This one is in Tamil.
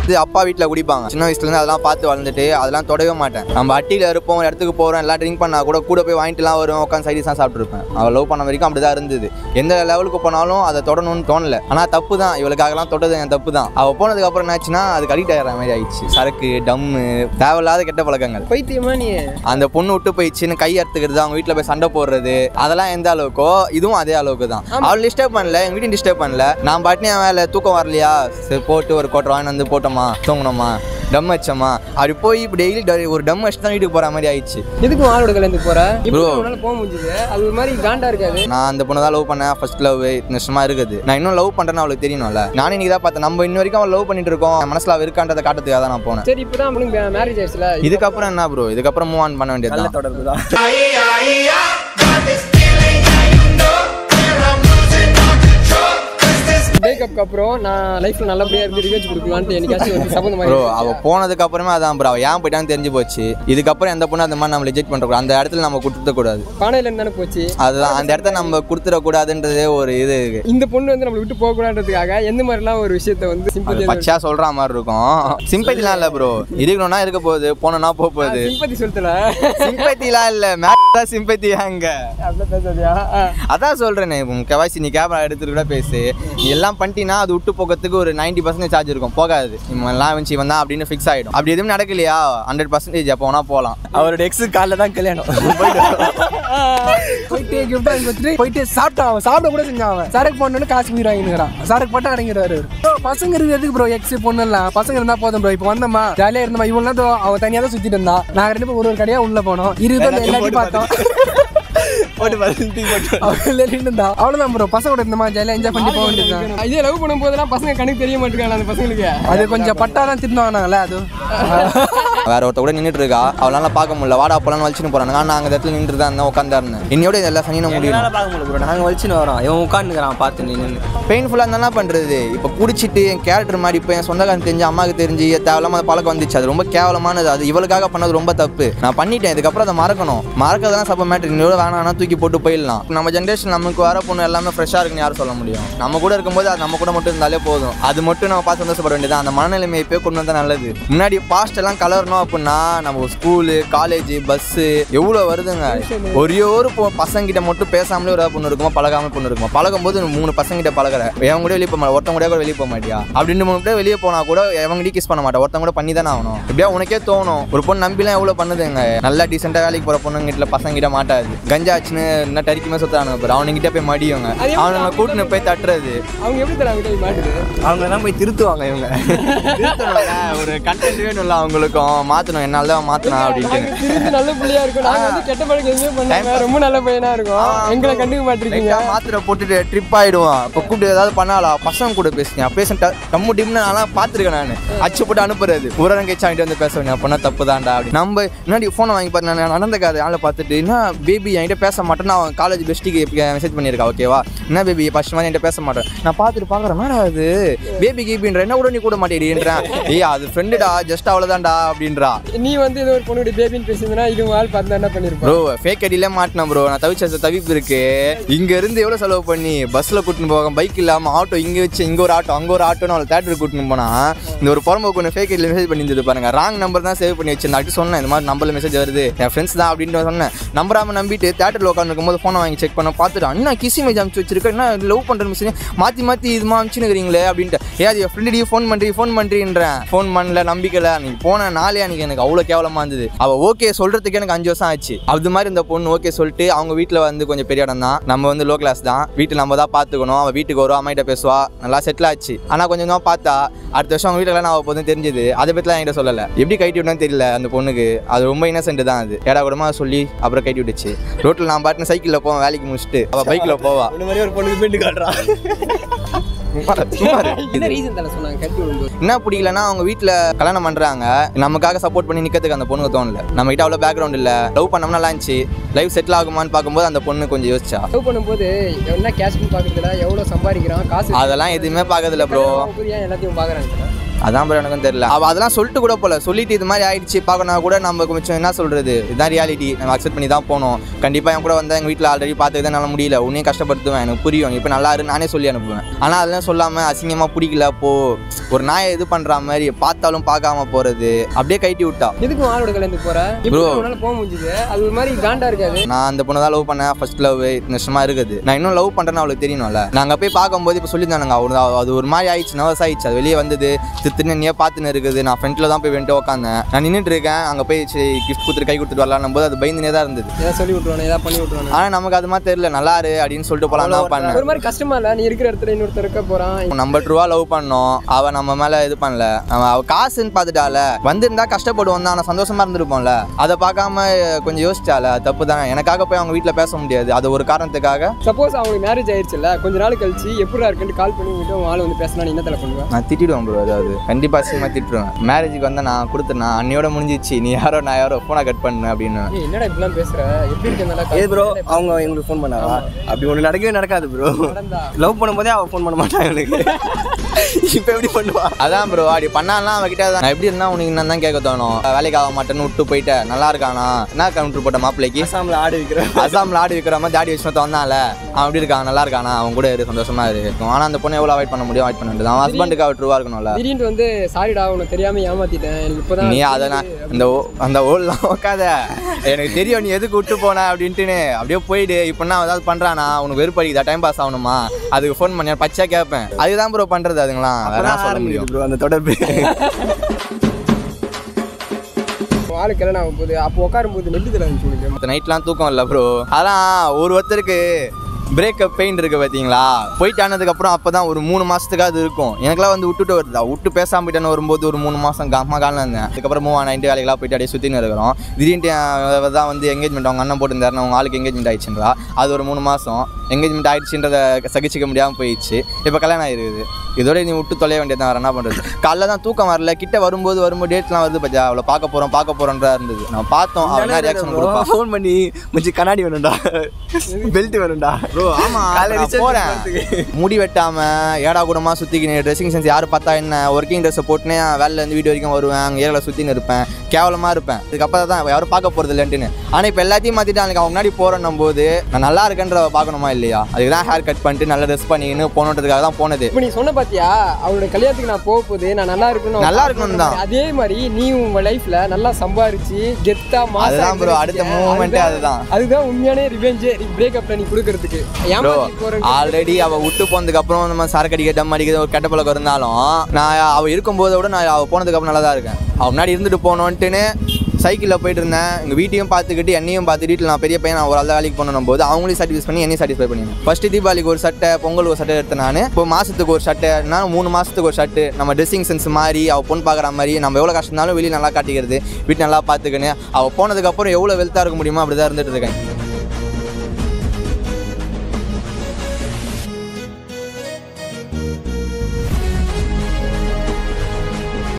இது அப்பா வீட்டில் குடிப்பாங்க சின்ன வயசுலேருந்து அதெல்லாம் பார்த்து வளர்ந்துட்டு அதெல்லாம் தொடவே மாட்டேன் நம்ம அட்டியில் இருப்போம் ஒரு இடத்துக்கு போகிறோம் எல்லாம் ட்ரிங்க் பண்ணா கூட கூட போய் வாங்கிட்டுலாம் வரும் உட்காந்து சைடிஸ் தான் சாப்பிட்ருப்பேன் அவள் லவ் பண்ண வரைக்கும் அப்படி தான் இருந்தது எந்த லெவலுக்கு போனாலும் அதை தொடணும்னு தோணல ஆனால் தப்பு தான் இவளுக்காகலாம் தொட்டது என் தப்பு தான் அவள் போனதுக்கு அப்புறம் என்னாச்சுன்னா அதுக்கு அடிக்ட் ஆகிற மாதிரி ஆயிடுச்சு சரக்கு டம்மு தேவையில்லாத கெட்ட பழக்கங்கள் பைத்தியமா நீ அந்த பொண்ணு விட்டு போயிடுச்சுன்னு கை அறுத்துக்கிறது அவங்க வீட்டில் போய் சண்டை போடுறது அதெல்லாம் எந்த அளவுக்கோ இதுவும் அதே அளவுக்கு தான் அவள் டிஸ்டர்ப் பண்ணல எங்கள் வீட்டையும் டிஸ்டர்ப் பண்ணல நான் பாட்டுனே என் வேலை தூக்கம் வரலையா சரி போட்டு ஒரு கோட்டை வாங்கி வந்து போட்டோமா தூங்கணுமா டம் வச்சோமா அப்படி போய் இப்போ டெய்லி ஒரு டம் வச்சு தான் வீட்டுக்கு போகிற மாதிரி ஆயிடுச்சு எதுக்கும் ஆளோட கலந்து போற இப்போ Bro. உன்னால போக முடியுது அது ஒரு மாதிரி காண்டா இருக்காது நான் அந்த பொண்ணு தான் லவ் பண்ணேன் ஃபர்ஸ்ட் லவ் இத்தனை வருஷமா இருக்குது நான் இன்னும் லவ் பண்ணுறேன்னு அவளுக்கு தெரியணும்ல நானே இன்னைக்கு தான் பார்த்தேன் நம்ம இன்ன வரைக்கும் அவள் லவ் பண்ணிட்டு இருக்கோம் என் மனசுல அவ இருக்கான்றதை காட்டுறதுக்காக தான் நான் போனேன் சரி இப்பதான் அவனுக்கு மேரேஜ் ஆயிடுச்சுல இதுக்கப்புறம் என்ன ப்ரோ இதுக்கப்புறம் மூவ் ஆன் பண்ண வேண்டியது தான் தொடர்பு தான் பிரேக்கப்க்கு அப்புறம் நான் லைஃப்ல நல்லபடியா இருந்து ரிவெஞ்ச் கொடுக்கலான்ட்டு என்னைக்காச்சும் வந்து சபந்தம் ப்ரோ மாதிரி அவ போனதுக்கு அப்புறமே அதான் ப்ரோ அவ ஏன் போயிட்டான்னு தெரிஞ்சு போச்சு இதுக்கப்புறம் எந்த பொண்ணு அந்த மாதிரி நம்ம ரிஜெக்ட் பண்றக்கூடாது அந்த இடத்துல நம்ம கொடுத்துட கூடாது பானையில இருந்து தானே போச்சு அதுதான் அந்த இடத்த நம்ம கொடுத்துட கூடாதுன்றதே ஒரு இது இருக்கு இந்த பொண்ணு வந்து நம்மளை விட்டு போக கூடாதுன்றதுக்காக எந்த மாதிரிலாம் ஒரு விஷயத்த வந்து அது சிம்பத்தி பச்சையா சொல்ற மாதிரி இருக்கும் சிம்பத்திலாம் இல்ல ப்ரோ இருக்கணும்னா இருக்க போகுது போனோம்னா போக போகுது சிம்பத்தி சொல்லிட்டல சிம்பத்திலாம் இல்ல மேட்ச் சிம்பத்தி அங்க அப்படியே பேசாதியா அதான் சொல்றேனே முக்கவாசி நீ கேமரா எடுத்துட்டு கூட பேசு நீ எல்லாம் பண்ணிட்டீங்கன்னா அது விட்டு போகிறதுக்கு ஒரு நைன்டி பர்சன்டேஜ் சார்ஜ் இருக்கும் போகாது இவன் எல்லாம் வச்சு இவன் தான் அப்படின்னு ஃபிக்ஸ் ஆகிடும் அப்படி எதுவும் நடக்கலையா ஹண்ட்ரட் பர்சன்டேஜ் அப்போ வேணா போகலாம் அவரோட எக்ஸு காலைல தான் கல்யாணம் போயிட்டு கிஃப்ட் வாங்கி கொடுத்துட்டு போயிட்டு சாப்பிட்டான் அவன் சாப்பிட கூட செஞ்சான் அவன் சரக்கு போனோன்னு காசு மீறி வாங்கினுக்கிறான் சரக்கு போட்டு அடங்கிடுவாரு ப்ரோ பசங்க இருக்குது எதுக்கு ப்ரோ எக்ஸ் பொண்ணு இல்ல பசங்க இருந்தா போதும் ப்ரோ இப்போ வந்தோமா ஜாலியா இருந்தோமா இவங்க தான் அவன் தனியா தான் சுத்திட்டு இருந்தான் நாங்க ரெண்டு பேரும் ஒரு ஒரு கடையா உள்ள போனோம் இருபது எல்லாத்தையும் பார்த்தோம் போட்டு பதினஞ்சு போட்டு அவன் இருந்தா அவ்வளவுதான் ப்ரோ பசங்களோட இருந்தமா ஜாலியா என்ஜாய் பண்ணி போக வேண்டியதுதான் இதே லவ் பண்ணும் போதெல்லாம் பசங்க கணக்கு தெரிய மாட்டேங்காங்க அந்த பசங்களுக்கு அது கொஞ்சம் பட்டாதான் திட்டுவாங்கல்ல அது வேற ஒருத்த கூட நின்றுட்டு இருக்கா அவளால பார்க்க முடியல வாடா போலான்னு வச்சுன்னு போறாங்க நான் அங்கே இடத்துல நின்று தான் இருந்தேன் உட்காந்தா இருந்தேன் இன்னையோட இதெல்லாம் சனின முடியும் எங்களால பார்க்க முடியல ப்ரோ நாங்கள் வச்சுன்னு வரோம் இவன் உட்காந்துக்கிறான் பார்த்து நின்று பெயின்ஃபுல்லாக இருந்தா என்ன பண்ணுறது இப்போ குடிச்சிட்டு என் கேரக்டர் மாதிரி இப்போ என் சொந்தக்காரன் தெரிஞ்சு அம்மாவுக்கு தெரிஞ்சு தேவையில்லாம அந்த பழக்கம் வந்துச்சு அது ரொம்ப கேவலமானது அது இவளுக்காக பண்ணது ரொம்ப தப்பு நான் பண்ணிட்டேன் இதுக்கப்புறம் அதை மறக்கணும் மறக்கிறதுலாம் சப்ப மேட்ரு இன்னொரு வேணாம்னா தூக்கி போட்டு போயிடலாம் நம்ம ஜென்ரேஷன் நமக்கு வர பொண்ணு எல்லாமே ஃப்ரெஷ்ஷாக இருக்குன்னு யாரும் சொல்ல முடியும் நம்ம கூட இருக்கும்போது அது நம்ம கூட மட்டும் இருந்தாலே போதும் அது மட்டும் நம்ம பார்த்து சந்தோஷப்பட வேண்டியது அந்த மனநிலைமை இப்போ கொண்டு வந்தால் நல்லது முன்னாடி பாஸ்ட் எல்லாம் கலரணும் அப்படின்னா நம்ம ஸ்கூலு காலேஜ் பஸ்ஸு எவ்வளோ வருதுங்க ஒரே ஒரு பொ- பசங்கிட்ட மட்டும் பேசாமலே ஒரு பொண்ணு இருக்குமா பழகாம பொண்ணு இருக்குமா பழகும் போது நீ மூணு பசங்கிட்ட பழகுற எவன் கூட வெளியே போக மாட்டா ஒருத்தன் கூட கூட வெளியே போக மாட்டியா அப்படின்னு மூணு பேர் வெளியே போனா கூட எவங்க கிஸ் பண்ண மாட்டா ஒருத்தன் கூட பண்ணி தானே ஆகணும் இப்படியா உனக்கே தோணும் ஒரு பொண்ணு நம்பிலாம் எவ்வளோ பண்ணுதுங்க நல்லா டீசெண்டாக வேலைக்கு போகிற பொண்ணுங்கிட்ட பசங்கிட்ட மாட்டாது கஞ்சா ஆச்சுன்னு என்ன டரிக்குமே சுத்தானுங்க பாரு அவனுங்கிட்ட போய் மடியுங்க அவனுங்க கூட்டின்னு போய் தட்டுறது அவங்க எப்படி தர அவங்க மாட்டுது அவங்க தான் போய் திருத்துவாங்க இவங்க திருத்தணும்ல, ஒரு கண்டென்ட் வேணும்ல அவங்களுக்கும் மாற்றணும் என்னால் தான் மாற்றணும் அப்படின்ட்டு திரும்பி நல்ல பிள்ளையா இருக்கும் நாங்க வந்து கெட்ட பழக்கம் எதுவுமே பண்ணாம ரொம்ப நல்ல பையனா இருக்கும் எங்களை கண்டுக்க மாட்டிருக்கீங்க லைட்டா மாத்திரை போட்டுட்டு ட்ரிப் ஆயிடுவான் இப்போ கூப்பிட்டு ஏதாவது பண்ணாலா பசங்க கூட பேசுங்க பேச டம்மு டிம்னு நான் பார்த்துருக்கேன் நான் அச்சு போட்டு அனுப்புறது ஒரு நேரம் கழிச்சு வாங்கிட்டு வந்து பேச வேண்டிய அப்பனா தப்பு தான்டா அப்படி நம்ம முன்னாடி ஃபோனை வாங்கி பார்த்து நான் நடந்த கதை ஆளை பார்த்துட்டு என்ன பேபி என்கிட்ட பேச மாட்டேன் நான் காலேஜ் பெஸ்ட்டுக்கு மெசேஜ் பண்ணியிருக்கா ஓகேவா என்ன பேபி ஃபர்ஸ்ட் மாதிரி என்கிட்ட பேச மாட்டேன் நான் பார்த்துட்டு பார்க்குறேன் மேடம் அது பேபி கீபின்ற என்ன கூட நீ கூட மாட்டேங்கிறேன் ஏய் அது ஃப்ரெண்டுடா ஜஸ்ட் அவ்வளோதான்டா அப்படின்றா நீ வந்து ஏதோ ஒரு பொண்ணுடைய பேபின்னு பேசியிருந்தா இது உங்க ஆள் பார்த்து என்ன பண்ணிருப்போம் ப்ரோ ஃபேக் அடியில மாட்டினேன் ப்ரோ நான் தவிச்ச தவிப்பு இருக்கு இங்க இருந்து எவ்வளவு செலவு பண்ணி பஸ்ல கூட்டின்னு போக பைக் இல்லாம ஆட்டோ இங்க வச்சு இங்க ஒரு ஆட்டோ அங்க ஒரு ஆட்டோன்னு அவளை தேட்டருக்கு கூட்டின்னு போனா இந்த ஒரு புறம்பு கொண்டு ஃபேக் அடியில் மெசேஜ் பண்ணியிருந்தது பாருங்க ராங் நம்பர் தான் சேவ் பண்ணி வச்சிருந்தேன் அப்படி சொன்னேன் இந்த மாதிரி நம்பர்ல மெசேஜ் வருது என் ஃப்ரெண்ட்ஸ் தான் அப்படின்ட்டு சொன்னேன் நம்பராம நம்பிட்டு தேட்டரில் உட்காந்து இருக்கும்போது ஃபோனை வாங்கி செக் பண்ண பார்த்துட்டு அண்ணா கிசி மெசேஜ் அனுப்பிச்சு வச்சிருக்கேன் என்ன லவ் பண்ற மெசேஜ் மாத்தி மாத்தி இதுமா அனுப்பிச்சுனுக்கிறீங்களே அப்படின்ட்டு ஏ அது என் ஃப்ரெண்டு ஃபோன் பண்றீ ஃபோன் பண்றீன்றேன் ஃபோன் பண்ணல நம்பிக்கல நீ போன நாளே அன்னைக்கு எனக்கு அவ்வளோ கேவலமா இருந்தது அவ ஓகே சொல்றதுக்கு எனக்கு அஞ்சு வருஷம் ஆச்சு அது மாதிரி இந்த பொண்ணு ஓகே சொல்லிட்டு அவங்க வீட்டில் வந்து கொஞ்சம் பெரிய இடம் தான் நம்ம வந்து லோ கிளாஸ் தான் வீட்டில் நம்ம தான் பார்த்துக்கணும் அவள் வீட்டுக்கு வருவா அம்மாகிட்ட பேசுவா நல்லா செட்டில் ஆச்சு ஆனால் கொஞ்சம் கொஞ்சம் பார்த்தா அடுத்த வருஷம் அவங்க வீட்டில் நான் போதும் தெரிஞ்சது அதை பற்றிலாம் என்கிட்ட சொல்லலை எப்படி கைட்டி விட்டான்னு தெரியல அந்த பொண்ணுக்கு அது ரொம்ப இன்னசென்ட் தான் அது ஏடா கூடமா சொல்லி அப்புறம் கைட்டி விட்டுச்சு ரோட்டில் நான் பாட்டுன்னு சைக்கிளில் போவேன் வேலைக்கு முடிச்சுட்டு அவள் பைக்கில் போவா இந்த மாதிரி ஒரு பொண்ணுக்கு பெண்டு காட்டுறான் சும்மா இரு. என்ன ரீசன் தலை சொன்னாங்க கட்டி விடும்போது என்ன பிடிக்கலன்னா அவங்க வீட்டில் கல்யாணம் பண்ணுறாங்க நமக்காக சப்போர்ட் பண்ணி நிற்கிறதுக்கு அந்த பொண்ணுக்கு தோணல நம்ம கிட்ட அவ்வளோ பேக்ரவுண்ட் இல்லை லவ் பண்ணோம்னா நல்லா இருந்துச்சு லைஃப் செட்டில் ஆகுமான்னு பார்க்கும்போது அந்த பொண்ணு கொஞ்சம் யோசிச்சா லவ் பண்ணும்போது என்ன கேஷ் பார்க்கறதுல எவ்வளோ சம்பாதிக்கிறான் காசு அதெல்லாம் எதுவுமே பார்க்கறதில்ல ப்ரோ புரியா எல்லாத்தையும் பார்க்குறாங்க அதான் ப்ரோ எனக்கும் தெரியல அவள் அதெல்லாம் சொல்லிட்டு கூட போல சொல்லிட்டு இது மாதிரி ஆயிடுச்சு பார்க்கணும் கூட நம்ம கொஞ்சம் என்ன சொல்கிறது இதுதான் ரியாலிட்டி நம்ம அக்செப்ட் பண்ணி தான் போகணும் கண்டிப்பாக என் கூட வந்தால் எங்கள் வீட்டில் ஆல்ரெடி பார்த்து என்னால முடியல உன்னையும் கஷ்டப்படுத்துவேன் எனக்கு புரியும் இப்போ நல்லா இரு நானே சொல்லி அனுப்புவேன் ஆனால் அதெல்லாம் சொல்லாமல் அசிங்கமாக பிடிக்கல போ ஒரு நாயை இது பண்ணுற மாதிரி பார்த்தாலும் பார்க்காம போகிறது அப்படியே கைட்டி விட்டா எதுக்கு உன் ஆளோட கல்யாணத்துக்கு போற எப்படி Bro. உன்னால போக முடிஞ்சுது அது ஒரு மாதிரி காண்டா இருக்காது நான் அந்த பொண்ணை தான் லவ் பண்ணேன் ஃபர்ஸ்ட் லவ் இத்தனை வருஷமா இருக்குது நான் இன்னும் லவ் பண்ணுறேன்னு அவளுக்கு தெரியணும்ல நாங்கள் போய் பார்க்கும்போது இப்போ சொல்லியிருந்தானுங்க அவரு அது ஒரு மாதிரி ஆயிடுச்சு நர்வஸ் ஆயிடுச்சு அது வெளியே வந்தது தித்துன்னு நீயே பார்த்துன்னு இருக்குது நான் ஃப்ரண்ட்டில் தான் போய் வந்துட்டு உட்காந்தேன் நான் நின்றுட்டு இருக்கேன் அங்கே போய் கிஃப்ட் கொடுத்துட்டு கை கொடுத்துட்டு வரலாம் போது அது பயந்துனே தான் இருந்தது ஏதாவது சொல்லி விட்டுருவானே ஏதாவது பண்ணி விட்டுருவானே ஆனால் நமக்கு அது மாதிரி தெரியல நல்லா இரு அப்படின்னு சொல்லிட்டு போலாம் தான் பண்ணேன் ஒரு மாதிரி கஷ்டமா இல்ல நீ இருக்கிற இடத்துல இன்னொருத்தர் இருக்க போறான் நம்ம ரூபா லவ் பண்ணோம் அவ நம்ம மேல இது பண்ணல அவ அவ காசுன்னு பார்த்துட்டால வந்திருந்தா கஷ்டப்படுவோம் தான் ஆனால் சந்தோஷமா இருந்திருப்போம்ல அதை பார்க்காம கொஞ்சம் யோசிச்சால அது தப்பு தானே எனக்காக போய் அவங்க வீட்டில் பேச முடியாது அது ஒரு காரணத்துக்காக சப்போஸ் அவங்களுக்கு மேரேஜ் ஆயிடுச்சுல்ல கொஞ்ச நாள் கழிச்சு எப்படிடா இருக்குன்னு கால் பண்ணி விட்டு உன் ஆள் வந்து பேசினா நீ என்ன தலை பண்ணுவேன் நான் திட்டிடுவேன் ப்ரோ அதாவது கண்டிப்பாக அசிங்கமாக திட்டுருவேன் மேரேஜுக்கு வந்து நான் கொடுத்துருந்தேன் அன்னையோட முடிஞ்சிச்சு நீ யாரோ நான் யாரோ ஃபோனை கட் பண்ணு அப்படின்னு ஏய், என்னடா இப்படிலாம் பேசுற எப்படி இருக்கு நல்லா ஏ ப்ரோ அவங்க எங்களுக்கு ஃபோன் பண்ணாவா அப்படி ஒன்று நடக்கவே நடக்காது ப்ரோ நடந்தா லவ் பண்ணும்போதே அவள் ஃபோன் பண்ண மாட்டான் எனக்கு இப்போ எப்படி பண்ணுவா அதான் ப்ரோ அப்படி பண்ணாலாம் அவகிட்ட தான் நான் எப்படி இருந்தால் உனக்கு என்ன தான் கேட்க தோணும் வேலைக்கு ஆக மாட்டேன்னு விட்டு போயிட்டேன் நல்லா இருக்கானா என்ன கவுண்டர் போட்ட மாப்பிள்ளைக்கு அசாமில் ஆடு விற்கிறேன் அசாமில் ஆடி வைக்கிற மாதிரி தாடி வச்சு வந்தான்ல அவன் எப்படி இருக்கான் நல்லா இருக்கானா அவன் கூட இரு சந்தோஷமா இருக்கும் ஆனால் அந்த பொண்ணை எவ்வளோ அவாய்ட் பண்ண முடியும் அவாய்ட் பண்ண முடியாது அவன் ஹஸ்பண்டுக்கு அவள் ட்ரூவாக இருக்கணும்ல திடீர்னு வந்து சாரிடா உனக்கு தெரியாம ஏமாத்திட்டேன் எனக்கு இப்பதான் நீ அதை நான் இந்த ஓ- அந்த ஓல்லாம் உட்காத எனக்கு தெரியும் நீ எதுக்கு விட்டு போன அப்படின்ட்டுன்னு அப்படியே போயிடு இப்போ நான் ஏதாவது பண்ணுறானா உனக்கு வெறுப்படிக்குதா டைம் பாஸ் ஆகணுமா அதுக்கு ஃபோன் பண்ணி பச்சா கேட்பேன் அதுதான் ப்ரோ பண்ணுறது அதுங்களாம் வேற என்ன சொல்ல முடியும் ப்ரோ அந்த தொடர்பு உன் ஆளு கல்யாணம் ஆகும் போது அப்போ உட்காரும் போது நெல்லு தலை இருந்துச்சு உனக்கு மற்ற நைட்லாம் தூக்கம் இல்லை ப்ரோ அதான் ஒரு ஒருத்தருக்கு பிரேக்கப் பெயின் இருக்கு பார்த்தீங்களா போயிட்டு ஆனதுக்கப்புறம் அப்போ தான் ஒரு மூணு மாதத்துக்கு அது இருக்கும் எனக்குலாம் வந்து விட்டுட்டு வருதா விட்டு பேசாம போயிட்டேன்னு வரும்போது ஒரு மூணு மாதம் கம்மா காலம் இருந்தேன் அதுக்கப்புறம் மூவ் ஆனிட்டு வேலைக்கெல்லாம் போயிட்டு அப்படியே சுற்றின்னு இருக்கிறோம் திடீர்னு அவ தான் வந்து எங்கேஜ்மெண்ட் அவங்க அண்ணன் போட்டுருந்தாருன்னு அவங்க ஆளுக்கு எங்கேஜ்மெண்ட் ஆயிடுச்சுன்றா அது ஒரு மூணு மாதம் எங்கேஜ்மெண்ட் ஆயிடுச்சுன்றதை சகிச்சிக்க முடியாமல் போயிடுச்சு இப்போ கல்யாணம் ஆயிருக்குது இதோட நீ விட்டு தொலைய வேண்டியது வேறு என்ன பண்ணுறது காலைல தான் தூக்கம் வரல கிட்ட வரும்போது வரும்போது டேட்லாம் வருது பச்சா அவளை பார்க்க போகிறோம் பார்க்க போகிறோன்றா இருந்தது நான் பார்த்தோம் அவள் என்ன ரியாக்ஷன் கொடுப்பா ஃபோன் பண்ணி மச்சி கண்ணாடி வேணும்டா பெல்ட் வேணும்டா ப்ரோ ஆமா காலைல நான் recharge போறேன் பண்றதுக்கு. முடி வெட்டாம ஏடா கூடமா சுத்திக்கினு ட்ரெஸ்ஸிங் சென்ஸ் யாரு பார்த்தா என்ன ஒர்க்கிங் ட்ரெஸ்ஸை போட்டுனே வேலையில இருந்து வீடு வரைக்கும் வருவேன் அங்கே ஏரியாவில் சுத்தின்னு இருப்பேன் கேவலமா இருப்பேன் இதுக்கப்புறம் தான் யாரும் பார்க்க போறது இல்லைன்ட்டுன்னு ஆனா இப்போ எல்லாத்தையும் மாத்திட்டு எனக்கு அவன் முன்னாடி போறேன்னும் போது நான் நல்லா இருக்கேன்ற பார்க்கணுமா இல்லையா அதுக்கு தான் ஹேர் கட் பண்ணிட்டு நல்லா ட்ரெஸ் பண்ணிக்கின்னு போகணுன்றதுக்காக தான் போனது இப்போ நீ சொன்ன பாத்தியா அவளோட கல்யாணத்துக்கு நான் போக போகுது நான் நல்லா இருக்கணும் நல்லா இருக்கணும் தான். அதே மாதிரி நீ உங்க லைஃப்ல நல்லா சம்பாரிச்சு கெத்தா மாசா அதுதான் bro, இருந்திருக்க. அடுத்த movement ஏ அதுதான். அதுதான் உண்மையான ரிவெஞ்சே பிரேக்கப்ல நீ கொடுக்கறதுக்கு ப்ரோ ஏமாத்தி போறேன் ஆல்ரெடி அவள் விட்டு போனதுக்கு அப்புறம் நம்ம சரக்கு அடிக்க டம் அடிக்கிறது ஒரு கெட்ட பழக்கம் இருந்தாலும் நான் அவள் இருக்கும்போதை விட நான் அவள் போனதுக்கு அப்புறம் நல்லா தான் இருக்கேன் அவள் முன்னாடி இருந்துட்டு போனோன்ட்டுன்னு சைக்கிளில் போயிட்டு இருந்தேன் எங்கள் வீட்டையும் பார்த்துக்கிட்டு என்னையும் பார்த்து வீட்டில் நான் பெரிய பையன் நான் ஒரு ஆள் வேலைக்கு போகணும் போது அவங்களையும் சாட்டிஸ்ஃபை பண்ணி என்னையும் சாட்டிஸ்ஃபை பண்ணிடுவேன் ஃபர்ஸ்ட் தீபாவளிக்கு ஒரு சட்டை பொங்கல் ஒரு சட்டை எடுத்தேன் நான் இப்போ மாதத்துக்கு ஒரு சட்டை நான் மூணு மாதத்துக்கு ஒரு ஷர்ட்டு நம்ம ட்ரெஸ்ஸிங் சென்ஸ் மாதிரி அவள் பொண்ணு பார்க்குற மாதிரி நம்ம எவ்வளோ கஷ்டம் இருந்தாலும் வெளியே நல்லா காட்டிக்கிறது வீட்டு நல்லா பார்த்துக்கின்னு அவள் போனதுக்கப்புறம் எவ்வளோ வெல்த்தாக இருக்க முடியுமோ அப்படி தான் இருந்துட்டு இருக்கேன்